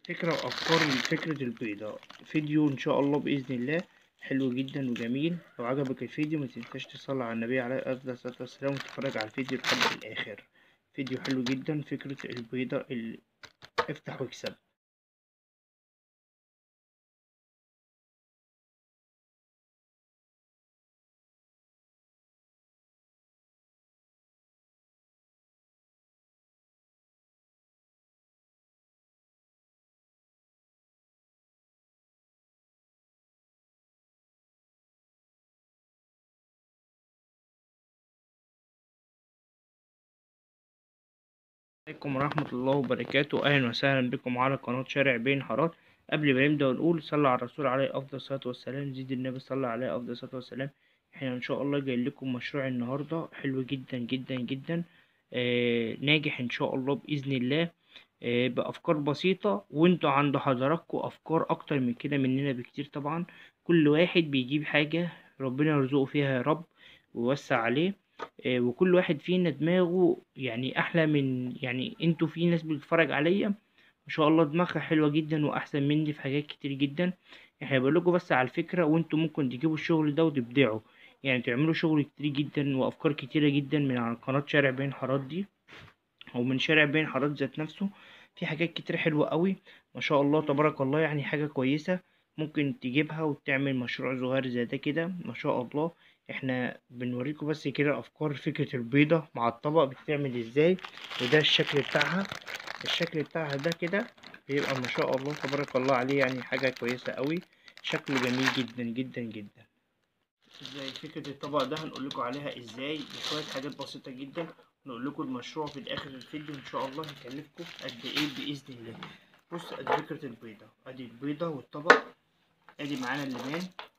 فكرة وأفكار لفكرة البيضة فيديو إن شاء الله بإذن الله حلو جدا وجميل لو عجبك الفيديو متنساش تصلي على النبي عليه أفضل الصلاة والسلام وتتفرج على الفيديو لحد الآخر فيديو حلو جدا فكرة البيضة ال... افتح واكسب عليكم ورحمة الله وبركاته أهلا وسهلا بكم على قناة شارع بين حارات قبل ما نبدأ ونقول صلى على الرسول عليه أفضل الصلاة والسلام زيد النبي صلى عليه أفضل الصلاة والسلام احنا إن شاء الله جاي لكم مشروع النهاردة حلو جدا جدا جدا آه ناجح إن شاء الله بإذن الله آه بأفكار بسيطة وانتوا عند حضراتكم أفكار أكتر من كده مننا بكتير طبعا كل واحد بيجيب حاجة ربنا يرزقه فيها يا رب ويوسع عليه آه، وكل واحد فينا دماغه يعني احلى من يعني انتوا في ناس بتتفرج عليا ما شاء الله دماغها حلوه جدا واحسن مني في حاجات كتير جدا احنا بقول لكم بس على الفكره وانتوا ممكن تجيبوا الشغل ده وتبدعوا يعني تعملوا شغل كتير جدا وافكار كتيره جدا من على قناه شارع بين حارات دي او من شارع بين حارات ذات نفسه في حاجات كتير حلوه قوي ما شاء الله تبارك الله يعني حاجه كويسه ممكن تجيبها وتعمل مشروع صغير زي ده كده ما شاء الله احنا بنوريكم بس كده افكار فكرة البيضة مع الطبق بتتعمل ازاي وده الشكل بتاعها الشكل بتاعها ده كده بيبقى ما شاء الله تبارك الله عليه يعني حاجة كويسة قوي شكله جميل جدا جدا جدا ازاي فكرة الطبق ده هنقول لكم عليها ازاي بشوية حاجات بسيطة جدا نقول لكم المشروع في الاخر الفيديو ان شاء الله هيكلفكم قد ايه باذن الله بص ادي فكرة البيضة ادي البيضة والطبق ادي معانا اللبان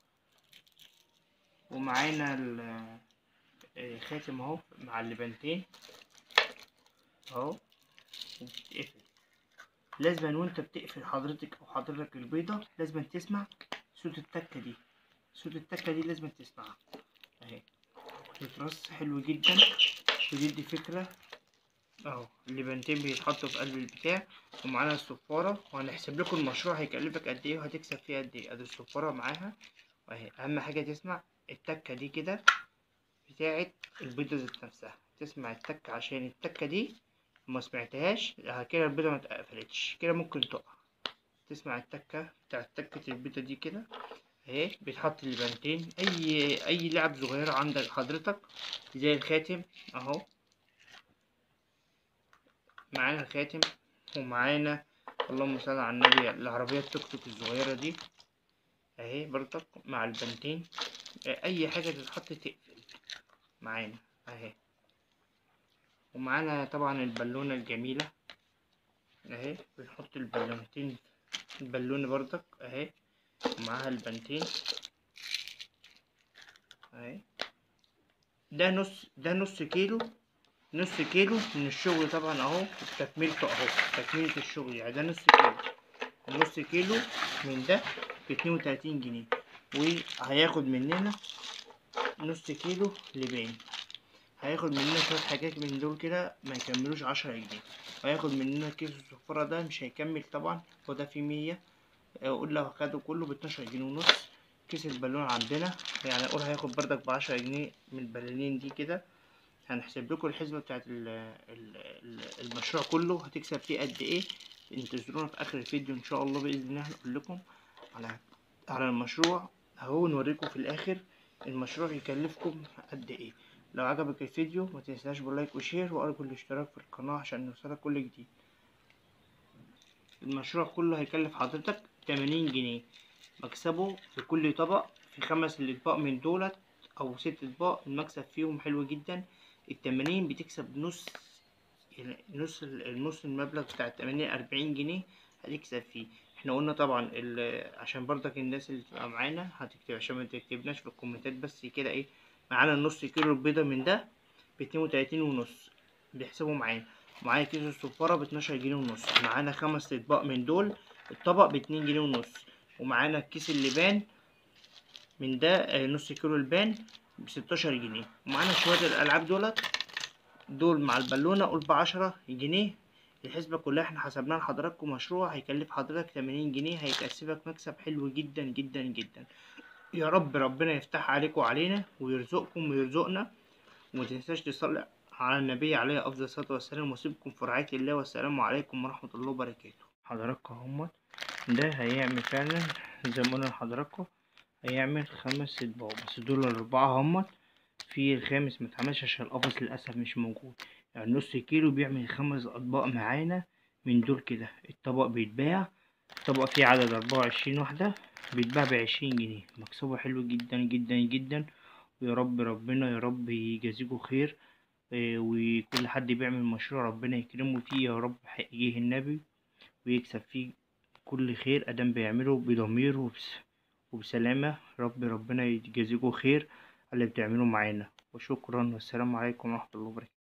ومعانا الخاتم اهو مع اللبنتين اهو وبتتقفل لازم وانت بتقفل حضرتك او حضرتك البيضة لازم تسمع صوت التكة دي صوت التكة دي لازم تسمعها اهي بيترص حلو جدا ودي فكرة اهو اللبنتين بيتحطوا في قلب البتاع ومعانا الصفارة وهنحسب لكم المشروع هيكلفك قد ايه وهتكسب فيه قد ايه ادي الصفارة معاها واهي اهم حاجة تسمع التكة دي كده بتاعت البيضة ذات نفسها تسمع التكة عشان التكة دي ما سمعتهاش كده البيضة ما اتقفلتش كده ممكن تقع تسمع التكة بتاعت تكة البيضة دي كده اهي بيتحط اللبنتين اي اي لعب صغيرة عندك حضرتك زي الخاتم اهو معانا الخاتم ومعانا اللهم صل على النبي العربية التوك توك الصغيرة دي اهي برضك مع البنتين اي حاجة تتحط تقفل معانا اهي ومعانا طبعا البالونة الجميلة اهي بنحط البالونتين البالونة برضك اهي ومعاها البنتين اهي ده نص ده نص كيلو نص كيلو من الشغل طبعا اهو تكملته اهو تكملة الشغل يعني ده نص كيلو نص كيلو من ده باتنين وتلاتين جنيه وهياخد مننا نص كيلو لبان هياخد مننا شوية حاجات من دول كده ما يكملوش عشرة جنيه وهياخد مننا كيس الصفارة ده مش هيكمل طبعا هو ده فيه مية قول لو خده كله باتناشر جنيه ونص كيس البالون عندنا يعني قول هياخد بردك بعشرة جنيه من البالونين دي كده هنحسب لكم الحسبة بتاعت المشروع كله هتكسب فيه قد ايه انتظرونا في اخر الفيديو ان شاء الله باذن الله هنقول لكم على على المشروع اهو نوريكم في الاخر المشروع يكلفكم قد ايه لو عجبك الفيديو ما تنساش باللايك وشير وارجو الاشتراك في القناة عشان يوصلك كل جديد المشروع كله هيكلف حضرتك تمانين جنيه مكسبه في كل طبق في خمس اطباق من دولت او ست اطباق المكسب فيهم حلو جدا التمانين بتكسب نص يعني نص النص المبلغ بتاع التمانين اربعين جنيه هتكسب فيه احنا قلنا طبعا عشان برضك الناس اللي تبقى معانا هتكتب عشان ما تكتبناش في الكومنتات بس كده ايه معانا النص كيلو البيضة من ده باتنين وتلاتين ونص بيحسبوا معانا معايا كيس الصفارة باتناشر جنيه ونص معانا خمس اطباق من دول الطبق باتنين جنيه ونص ومعانا كيس اللبان من ده نص كيلو لبان بستاشر جنيه ومعانا شوية الألعاب دولت دول مع البالونة قول بعشرة جنيه الحسبة كلها احنا حسبناها لحضراتكم مشروع هيكلف حضرتك تمانين جنيه هيكسبك مكسب حلو جدا جدا جدا يا رب ربنا يفتح عليكم وعلينا ويرزقكم ويرزقنا ومتنساش تصلي على النبي عليه أفضل الصلاة والسلام وسيبكم في رعاية الله والسلام عليكم ورحمة الله وبركاته حضراتكم هم ده هيعمل فعلا زي ما قلنا لحضراتكم هيعمل خمس أطباق بس دول الأربعة هم في الخامس متعملش عشان القفص للأسف مش موجود يعني نص كيلو بيعمل خمس أطباق معانا من دول كده الطبق بيتباع الطبق فيه عدد أربعة وعشرين واحدة بيتباع بعشرين جنيه مكسبه حلو جدا جدا جدا ويا رب ربنا يا رب يجازيكوا خير إيه، وكل حد بيعمل مشروع ربنا يكرمه فيه يا رب حقيقيه النبي ويكسب فيه كل خير أدام بيعمله بضمير وبس وبسلامة رب ربنا يجازيكوا خير على اللي بتعملوه معانا وشكرا والسلام عليكم ورحمة الله وبركاته